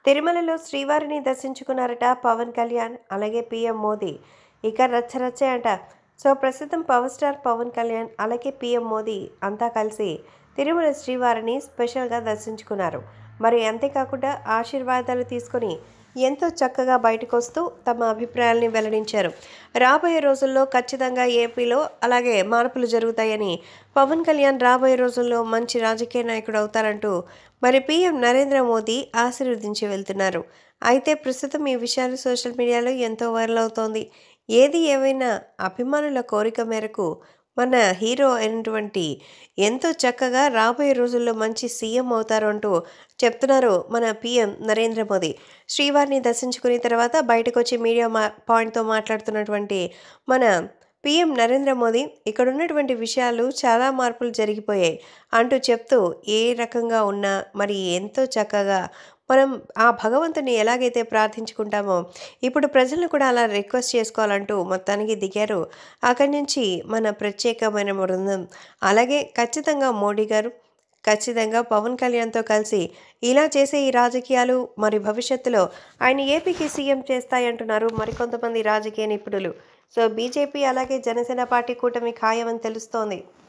తిరుమలలో శ్రీవారిని దర్శించుకున్నారట పవన్ కళ్యాణ్ అలాగే పీఎం మోదీ ఇక రచ్చరచ్చే అంట సో ప్రస్తుతం పవర్ స్టార్ పవన్ కళ్యాణ్ అలాగే పీఎం మోదీ అంతా కలిసి తిరుమల శ్రీవారిని స్పెషల్గా దర్శించుకున్నారు మరి అంతేకాకుండా ఆశీర్వాదాలు తీసుకొని ఎంతో చక్కగా బయటకు వస్తూ తమ అభిప్రాయాల్ని వెల్లడించారు రాబోయే రోజుల్లో ఖచ్చితంగా ఏపీలో అలాగే మార్పులు జరుగుతాయని పవన్ కళ్యాణ్ రాబోయే రోజుల్లో మంచి రాజకీయ నాయకుడు అవుతారంటూ మరి పీఎం నరేంద్ర మోదీ ఆశీర్వదించి వెళ్తున్నారు అయితే ప్రస్తుతం ఈ విషయాలు సోషల్ మీడియాలో ఎంతో వైరల్ అవుతోంది ఏది ఏవైనా అభిమానుల కోరిక మేరకు మన హీరో అయినటువంటి ఎంతో చక్కగా రాబోయే రోజుల్లో మంచి సీఎం అవుతారు అంటూ చెప్తున్నారు మన పీఎం నరేంద్ర మోదీ శ్రీవారిని దర్శించుకున్న తర్వాత బయటకు వచ్చి మీడియా మా పాయింట్తో మాట్లాడుతున్నటువంటి మన పీఎం నరేంద్ర మోదీ ఇక్కడ ఉన్నటువంటి విషయాలు చాలా మార్పులు జరిగిపోయాయి అంటూ చెప్తూ ఏ రకంగా ఉన్నా మరి ఎంతో చక్కగా మనం ఆ భగవంతుని ఎలాగైతే ప్రార్థించుకుంటామో ఇప్పుడు ప్రజలను కూడా అలా రిక్వెస్ట్ చేసుకోవాలంటూ మొత్తానికి దిగారు అక్కడి నుంచి మన ప్రత్యేకమైన బృందం అలాగే ఖచ్చితంగా మోడీ గారు ఖచ్చితంగా పవన్ కళ్యాణ్తో కలిసి ఇలా చేసే ఈ రాజకీయాలు మరి భవిష్యత్తులో ఆయన ఏపీకి సీఎం చేస్తాయంటున్నారు మరికొంతమంది రాజకీయ నిపుణులు సో బీజేపీ అలాగే జనసేన పార్టీ కూటమి ఖాయమని తెలుస్తోంది